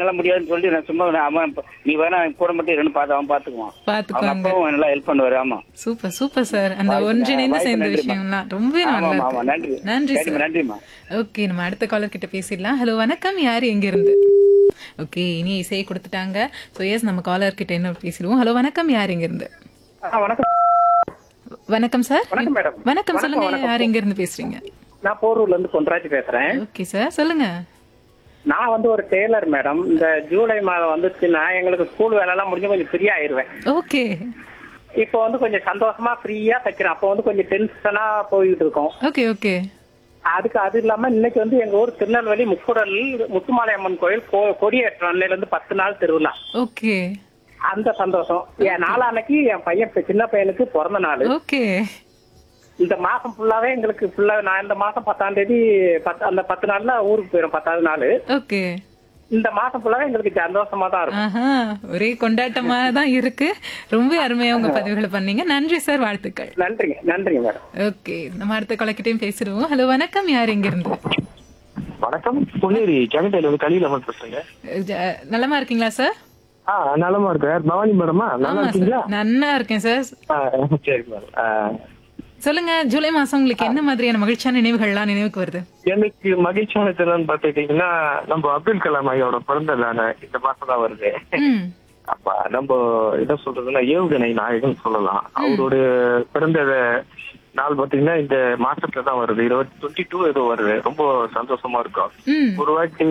என்னால முடியாதுன்னு சொல்லி நான் சும்மா நான் அவன் இப்ப- நீ வேணா அவன் கூட மட்டும் இருந்து பார்த்து அவன் பாத்துக்குவான் அவங்க பாத்துக்கோங்க அப்பாவும் நல்லா ஹெல்ப் பண்ணுவாரு ஆமா சூப்பர் சூப்பர் சார் அந்த வாய்ப்பு- ஒன்றிணைந்து வாய்ப்பு சேர்ந்த நன்றிம்மா. விஷயம்லாம் ரொம்பவே ஆமா நல்லா ஆமா ஆமா இருக்கு நன்றி நன்றி சரிம்மா, சார் நன்றிம்மா ஓகே நம்ம அடுத்த காலர் கிட்ட பேசிடலாம் ஹலோ வணக்கம் யார் எங்க இருந்து ஓகே இனி இசையை கொடுத்துட்டாங்க ஸோ எஸ் நம்ம காலர் கிட்ட என்ன பேசிடுவோம் ஹலோ வணக்கம் யார் எங்க இருந்து வணக்கம் வணக்கம் சார் வணக்கம் மேடம். வணக்கம் சொல்லுங்க வணக்கம். யார் எங்க இருந்து பேசுறீங்க நான் போரூர்ல இருந்து பொன்ராஜ் பேசுறேன் ஓகே சார் சொல்லுங்க நான் வந்து ஒரு டெய்லர் மேடம் இந்த ஜூலை மாதம் வந்துச்சுன்னா எங்களுக்கு ஸ்கூல் வேலை எல்லாம் முடிஞ்சு கொஞ்சம் ஃப்ரீ ஆயிருவேன் ஓகே இப்போ வந்து கொஞ்சம் சந்தோஷமா ஃப்ரீயா தைக்கிறேன் அப்போ வந்து கொஞ்சம் டென்ஷனா போயிட்டு இருக்கோம் ஓகே ஓகே அதுக்கு அது இல்லாம இன்னைக்கு வந்து எங்க ஊர் திருநெல்வேலி முக்குடல் முத்துமாலை அம்மன் கோயில் கொ- கொடியேற்றம் அன்னையில இருந்து பத்து நாள் திருவிழா ஓகே அந்த சந்தோஷம் என் நாளான்னைக்கு என் பையன் இப்ப சின்ன பையனுக்கு பிறந்த நாள் ஓகே இந்த மாசம் ஃபுல்லாவே எங்களுக்கு ஃபுல்லா நான் இந்த மாசம் பத்தாம் தேதி பத்து அந்த பத்து நாள்ல ஊருக்கு போயிடும் பத்தாவது நாள் ஓகே இந்த மாசம் ஃபுல்லாவே எங்களுக்கு சந்தோஷமா தான் இருக்கும் ஆஹா ஒரே கொண்டாட்டமா தான் இருக்கு ரொம்ப அருமையா உங்க பதிவுகளை பண்ணீங்க நன்றி சார் வாழ்த்துக்கள் நன்றிங்க நன்றிங்க மேடம் ஓகே நம்ம அடுத்த கொலைக்கிட்டையும் பேசிடுவோம் ஹலோ வணக்கம் யார் எங்க இருந்து வணக்கம் பொன்னேரி ஜெகண்டையில இருந்து கலியில மட்டும் பேசுறேங்க ஜ- நலமா இருக்கீங்களா சார் ஆ நலமா இருக்கேன் பவானி மேடமா நல்லா ஆமா இருக்கீங்களா சார் நல்லா இருக்கேன் சார் ஆ, சரி மேடம் ஆ, சொல்லுங்க ஜூலை மாசம் உங்களுக்கு என்ன மாதிரியான மகிழ்ச்சியான நினைவுகள்லாம் நினைவுக்கு வருது எனக்கு மகிழ்ச்சியான திறன் பார்த்துக்கிட்டீங்கன்னா நம்ம அப்துல் கலாம் ஐயோட பிறந்த நாள் இந்த மாசம் தான் வருது ம் அப்ப நம்ம என்ன சொல்றதுன்னா ஏவுகணை நாயகன் சொல்லலாம் அவரோட பிறந்த நாள் பாத்தீங்கன்னா இந்த மாசத்துல தான் வருது இருபத்தி டுவெண்ட்டி டூ ஏதோ வருது ரொம்ப சந்தோஷமா இருக்கும் ம் ஒரு வாட்டி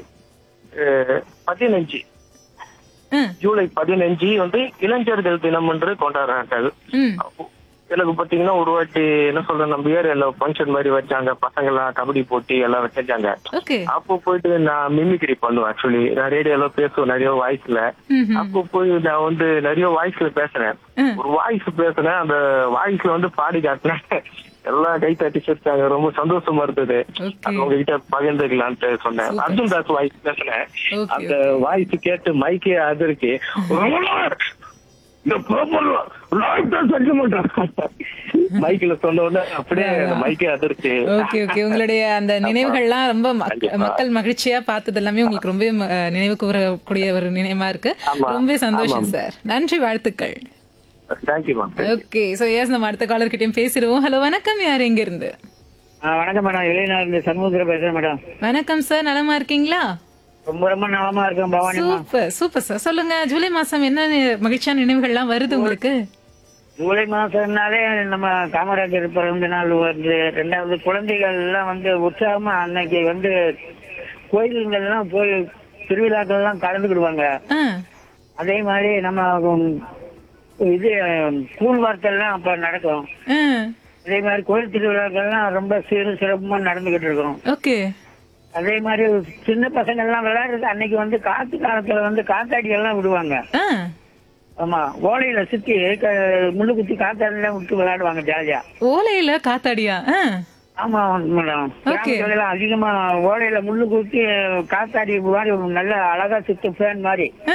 அஹ், பதினஞ்சு ம் ஜூலை பதினஞ்சு வந்து இளைஞர்கள் தினம் என்று கொண்டாடுறார்கள் ம் அப்போ எனக்கு பாத்தீங்கன்னா ஒரு வாட்டி என்ன சொல்றேன் நம்ம ஏரியால ஃபங்க்ஷன் மாதிரி வச்சாங்க பசங்க எல்லாம் கபடி போட்டி எல்லாம் வச்சாங்க ஓகே அப்போ போயிட்டு நான் மிமிக்ரி பண்ணுவேன் ஆக்சுவலி நான் ரேடியோல பேசுவேன் நிறைய வாய்ஸ்ல ம் அப்போ போய் நான் வந்து நிறைய வாய்ஸ்ல பேசுறேன் ம். ஒரு வாய்ஸ் பேசுனேன் அந்த வாய்ஸ்ல வந்து பாடி காட்டினேன் எல்லாம் கை தட்டி சிரிச்சாங்க ரொம்ப சந்தோஷமா இருந்தது Okay. அது உங்ககிட்ட பகிர்ந்துக்கலான்ட்டு சொன்னேன் Super. அர்ஜுன் தாஸ் வாய்ஸ் பேசுனேன் Okay, அந்த வாய்ஸ் கேட்டு மைக்கே அதிர்ச்சி இந்த purple light தான் சொல்ல மாட்டான் மைக்ல சொன்ன உடனே அப்படியே அந்த மைக்கே அதிர்ச்சி ஓகே ஓகே உங்களுடைய அந்த நினைவுகள்லாம் ரொம்ப மக்- கண்டிப்பா. மக்கள் மகிழ்ச்சியா பார்த்தது எல்லாமே உங்களுக்கு ரொம்ப நினைவு கூறக்கூடிய ஒரு நினைவா இருக்கு ஆமா. ரொம்ப சந்தோஷம் ஆமாம். சார் நன்றி வாழ்த்துக்கள் thank you ma'am okay so yes நம்ம அடுத்த காலர் கிட்டயும் பேசிடுவோம் ஹலோ வணக்கம் யார் எங்க இருந்து வணக்கம் மேடம் இளைஞர் சண்முகத்தில் பேசுறேன் மேடம் வணக்கம் சார் நலமா இருக்கீங்களா ரொம்ப ரொம்ப நலமா இருக்கேன் பவானி சூப்பர் சூப்பர் சார் சொல்லுங்க ஜூலை மாசம் என்ன நி- மகிழ்ச்சியான நினைவுகள்லாம் வருது உங்களுக்கு ஜூலை மாசம்னாலே நம்ம காமராஜர் பிறந்த நாள் வருது ரெண்டாவது குழந்தைகள் எல்லாம் வந்து உற்சாகமா அன்னைக்கு வந்து கோயில்கள்லாம் போய் திருவிழாக்கள் எல்லாம் கலந்துக்கிடுவாங்க ஆ அதே மாதிரி நம்ம உம், இது ஸ்கூல் வார்த்தைலாம் அப்ப நடக்கும் ஆ அதே மாதிரி கோயில் திருவிழாக்கள்லாம் ரொம்ப சீரும் சிறப்புமா நடந்துகிட்டு இருக்கும் ஓகே அதே மாதிரி சின்ன பசங்க எல்லாம் விளையாடுறது அன்னைக்கு வந்து காத்து காலத்துல வந்து காத்தாடி எல்லாம் விடுவாங்க ஆ ஆமா ஓலையில சுத்தி க- முள்ளு குத்தி காத்தாடி எல்லாம் விட்டு விளையாடுவாங்க ஜாலியா ஓலையில காத்தாடியா ஆ ஆமா மேடம் Okay. கிராமத்துல எல்லாம் அதிகமா ஓலையில முள்ளு குத்தி காத்தாடி மாதிரி ஒரு நல்ல அழகா சுத்து ஃபேன் மாதிரி ஆ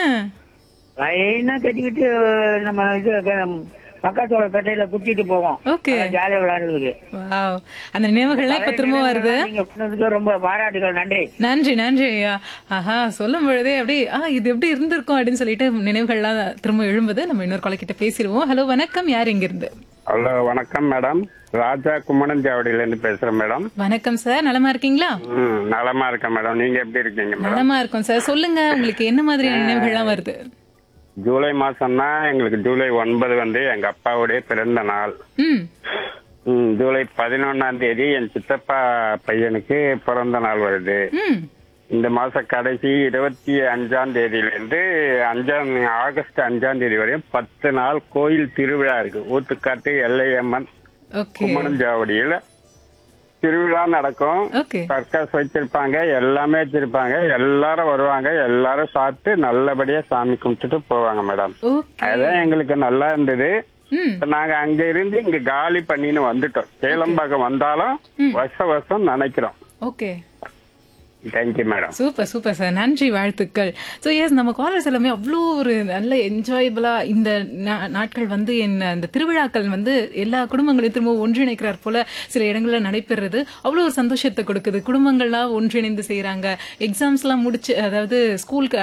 லைனா கட்டிக்கிட்டு நம்ம இது க- பக்கத்தோட கட்டையில குத்திட்டு போவோம் Okay. ஜாலியா விளையாடுறதுக்கு வாவ் அந்த நினைவுகள்லாம் இப்ப திரும்ப வருது நீங்க சொன்னதுக்கு ரொம்ப பாராட்டுகள் நன்றி நன்றி நன்றி ஐயா ஆஹா சொல்லும் பொழுதே அப்படி ஆ இது எப்படி இருந்திருக்கும் அப்படின்னு சொல்லிட்டு நினைவுகள்லாம் திரும்ப எழும்புது நம்ம இன்னொரு கொலைக்கிட்ட பேசிடுவோம் ஹலோ வணக்கம் யார் இங்க இருந்து ஹலோ வணக்கம் மேடம் ராஜா கும்மணஞ்சாவடியில இருந்து பேசுறேன் மேடம் வணக்கம் சார் நலமா இருக்கீங்களா ம் நலமா இருக்கேன் மேடம் நீங்க எப்படி இருக்கீங்க மேடம் நலமா இருக்கும் சார் சொல்லுங்க உங்களுக்கு என்ன மாதிரியான நினைவுகள்லாம் வருது ஜூலை மாசம்னா எங்களுக்கு ஜூலை ஒன்பது வந்து எங்க அப்பாவுடைய பிறந்த நாள் ம் ம், ஜூலை பதினொன்னாம் தேதி என் சித்தப்பா பையனுக்கு பிறந்த நாள் வருது ம் இந்த மாச கடைசி இருபத்தி அஞ்சாம் தேதியிலிருந்து அஞ்சாம் ஆகஸ்ட் அஞ்சாம் தேதி வரையும் பத்து நாள் கோயில் திருவிழா இருக்கு ஊத்துக்காட்டு எல்லையம்மன் ஓகே கும்மணஞ்சாவடியில திருவிழா நடக்கும் ஓகே சர்க்கஸ் வச்சிருப்பாங்க எல்லாமே வச்சிருப்பாங்க எல்லாரும் வருவாங்க எல்லாரும் சாப்பிட்டு நல்லபடியா சாமி கும்பிட்டுட்டு போவாங்க மேடம் ஓகே அதான் எங்களுக்கு நல்லா இருந்தது ம் இப்ப நாங்க அங்க இருந்து இங்க காலி பண்ணின்னு வந்துட்டோம் சேலம்பாக்கம் வந்தாலும் வருஷ வருஷம் நினைக்கிறோம் okay thank you madam super super sir நன்றி வாழ்த்துக்கள் ஸோ எஸ் நம்ம காலர்ஸ் எல்லாமே அவ்வளோ ஒரு நல்ல என்ஜாயபிளாக இந்த நா- நாட்கள் வந்து என் அந்த திருவிழாக்கள் வந்து எல்லா குடும்பங்களையும் திரும்ப ஒன்றிணைக்கிறார் போல சில இடங்களில் நடைபெறுறது அவ்வளோ ஒரு சந்தோஷத்தை கொடுக்குது குடும்பங்கள்லாம் ஒன்றிணைந்து செய்கிறாங்க எக்ஸாம்ஸ்லாம் முடிச்சு அதாவது ஸ்கூலுக்கு